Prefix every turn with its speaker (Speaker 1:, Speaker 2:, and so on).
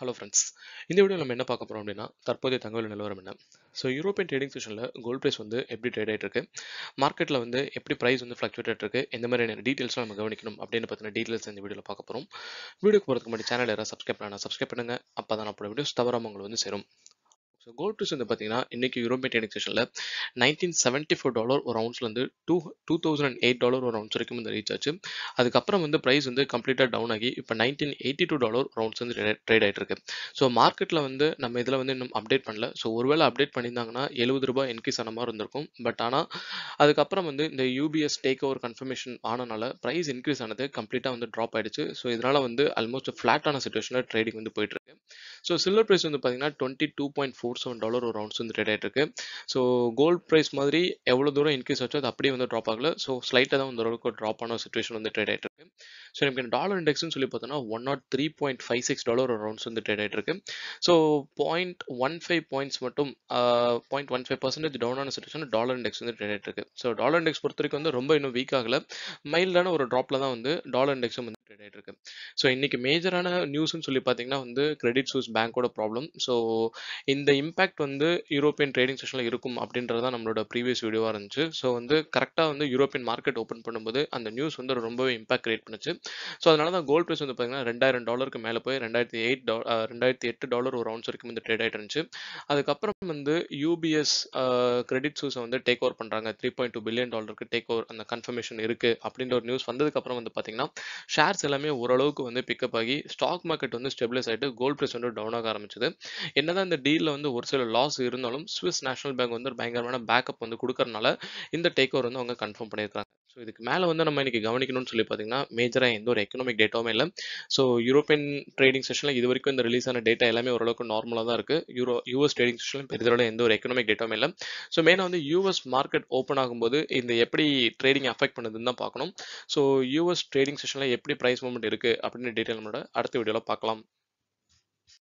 Speaker 1: hello friends இந்த video நம்ம என்ன பார்க்க போகிறோம் அப்படின்னா தற்போதைய தகவல் நிலவரம் என்ன ஸோ யூரோப்பியன் ட்ரேடிங் செஷனில் கோல்ட் ப்ரைஸ் வந்து எப்படி ட்ரேட் ஆகிட்டு இருக்கு மார்க்கெட்டில் வந்து எப்படி ப்ரைஸ் வந்து ஃப்ளக்சுவேட் இருக்கு எந்த மாதிரியான டீட்டெயில்ஸ்லாம் நம்ம கவனிக்கணும் அப்படின்னு பற்றின டீட்டெயில்ஸ் இந்த வீடியோவில் பார்க்க போகிறோம் வீடியோக்கு போகிறதுக்கு முன்னாடி சேனல் யாராவது சப்ஸ்கிரைப் பண்ணா சப்ஸ்கிரைப் பண்ணுங்க அப்போ தான் அப்போ வீடியோஸ் தவறாமல் உங்களுக்கு வந்து சேரும் ஸோ கோல்ட் ப்ரைஸ் வந்து பார்த்தீங்கன்னா இன்னைக்கு யூரோப்பியன் ட்ரேடிங் செஷனில் நைன்டீன் செவன்ட்டி ஃபோர் டாலர் ஒரு அவுன்ஸ்லேருந்து two two thousand and eight dollar ஒரு அவுன்ஸ் வரைக்கும் வந்து ரீச் ஆச்சு அதுக்கப்புறம் வந்து ப்ரைஸ் வந்து கம்ப்ளீட்டாக டவுன் ஆகி இப்போ nineteen eighty two dollar rounds வந்து ட்ரேட் ஆகிட்டு இருக்கு ஸோ மார்க்கெட்டில் வந்து நம்ம இதில் வந்து இன்னும் அப்டேட் பண்ணல ஸோ ஒருவேளை அப்டேட் பண்ணியிருந்தாங்கன்னா எழுபது ரூபாய் இன்க்ரீஸ் ஆன மாதிரி இருந்திருக்கும் பட் ஆனால் அதுக்கப்புறம் வந்து இந்த யூபிஎஸ் டேக் ஓவர் கன்ஃபர்மேஷன் ஆனனால ப்ரைஸ் இன்க்ரீஸ் ஆனது கம்ப்ளீட்டாக வந்து ட்ராப் ஆயிடுச்சு ஸோ இதனால் வந்து ஆல்மோஸ்ட் ஃப்ளாட்டான சுச்சுவேஷனில் ட்ரேடிங் வந்து போயிட்டு இருக்கு ஸோ சில்வர் ப்ரைஸ் வந்து பார்த்தீங்கன்னா twenty two point four seven dollar ஒரு ரவுண்ட்ஸ் வந்து ட்ரேட் ஆகிட்டு இருக்கு ஸோ கோல்ட் ப்ரைஸ் மாதிரி எவ்வளோ தூரம் இன்க்ரீஸ் ஆச்சோ அது அப்படியே வந்து ட்ராப் ஆகல ஸோ ஸ்லைட்டாக தான் வந்து ஓரளவுக்கு ட்ராப் ஆன சுச்சுவேஷன் வந்து ட்ரேட் ஆகிட்டு இருக்கு ஸோ நமக்கு டாலர் இண்டெக்ஸ்னு சொல்லி பார்த்தோன்னா one nought three point five six dollar ஒரு ரவுண்ட்ஸ் வந்து ட்ரேட் ஆகிட்டு இருக்கு so point one five points மட்டும் பாயிண்ட் ஒன் ஃபைவ் பர்சன்டேஜ் டவுனான சுச்சுவேஷன் டாலர் இண்டெக்ஸ் வந்து ட்ரேட் ஆகிட்டு இருக்கு ஸோ டாலர் இண்டெக்ஸ் பொறுத்த வரைக்கும் வந்து ரொம்ப இன்னும் வீக் ஆகல மைல்டான ஒரு ட்ராப்ல தான் வந்து டாலர் இண்டெக்ஸும் வந்து ட்ரேட் ஆகிட்டு இருக்கு ஸோ இன்னைக்கு மேஜரான நியூஸ்னு சொல்லி பார்த்தீங்கன்னா வந்து கிரெடிட் சூஸ் பேங்கோட ப்ராப்ளம் ஸோ இந்த இம்பாக்ட் வந்து யூரோப்பியன் ட்ரேடிங் செஷனில் இருக்கும் அப்படின்றது தான் நம்மளோட ப்ரீவியஸ் வீடியோவாக இருந்துச்சு ஸோ வந்து கரெக்டாக வந்து யூரோப்பியன் மார்க்கெட் ஓப்பன் பண்ணும்போது அந்த நியூஸ் வந்து ரொம்பவே இம்பாக்ட் கிரியேட் பண்ணுச்சு ஸோ அதனால தான் கோல்ட் ப்ரைஸ் வந்து பார்த்தீங்கன்னா ரெண்டாயிரம் டாலருக்கு மேலே போய் ரெண்டாயிரத்தி எயிட் டா ரெண்டாயிரத்தி எட்டு டாலர் ஒரு ரவுண்ட்ஸ் வரைக்கும் வந்து ட்ரேட் ஆகிட்டு இருந்துச்சு அதுக்கப்புறம் வந்து யூபிஎஸ் கிரெடிட் சூஸை வந்து டேக் ஓவர் பண்ணுறாங்க த்ரீ பாயிண்ட் டூ பில்லியன் டாலருக்கு டேக் ஓவர் அந்த கன்ஃபர்மேஷன் இருக்குது அப்படின்ற ஒரு நியூஸ் வந்ததுக்கப்புறம் வந்து பார்த்தீங்கன்னா ஷேர்ஸ் எல்லாமே ஓரளவுக்கு வந்து பிக்கப் ஆகி ஸ்டாக் மார்க்கெட் வந்து ஸ்டெபிலைஸ் ஆகிட்டு கோல்ட் ப்ரைஸ் வந்து டவுன் ஆக ஆரம்பிச்சது என்னதான் இந்த டீலில் வந்து ஒரு சில லாஸ் இருந்தாலும் ஸ்விஸ் நேஷனல் பேங்க் வந்து ஒரு பயங்கரமான பேக்கப் வந்து கொடுக்கறனால இந்த டேக் ஓவர் வந்து அவங்க கன்ஃபார்ம் பண்ணியிருக்காங்க ஸோ இதுக்கு மேலே வந்து நம்ம இன்னைக்கு கவனிக்கணும்னு சொல்லி பார்த்தீங்கன்னா மேஜராக எந்த ஒரு எக்கனாமிக் டேட்டாவுமே இல்லை ஸோ யூரோப்பியன் ட்ரேடிங் செஷனில் இது வரைக்கும் இந்த ரிலீஸ் ஆன டேட்டா எல்லாமே ஓரளவுக்கு நார்மலாக தான் இருக்குது யூரோ யூஎஸ் ட்ரேடிங் செஷனில் பெரிதளவு எந்த ஒரு எக்கனாமிக் டேட்டாவுமே இல்லை ஸோ மெயினாக வந்து யூஎஸ் மார்க்கெட் ஓப்பன் ஆகும்போது இந்த எப்படி ட்ரேடிங் அஃபெக்ட் பண்ணுதுன்னு தான் பார்க்கணும் ஸோ யூஎஸ் ட்ரேடிங் செஷனில் எப்படி ப்ரைஸ் மூவ்மெண்ட் இருக்குது அப்படின்னு டீட்டெயில் நம்மளோட அடுத்த வீடியோவில் பார்க்கலாம்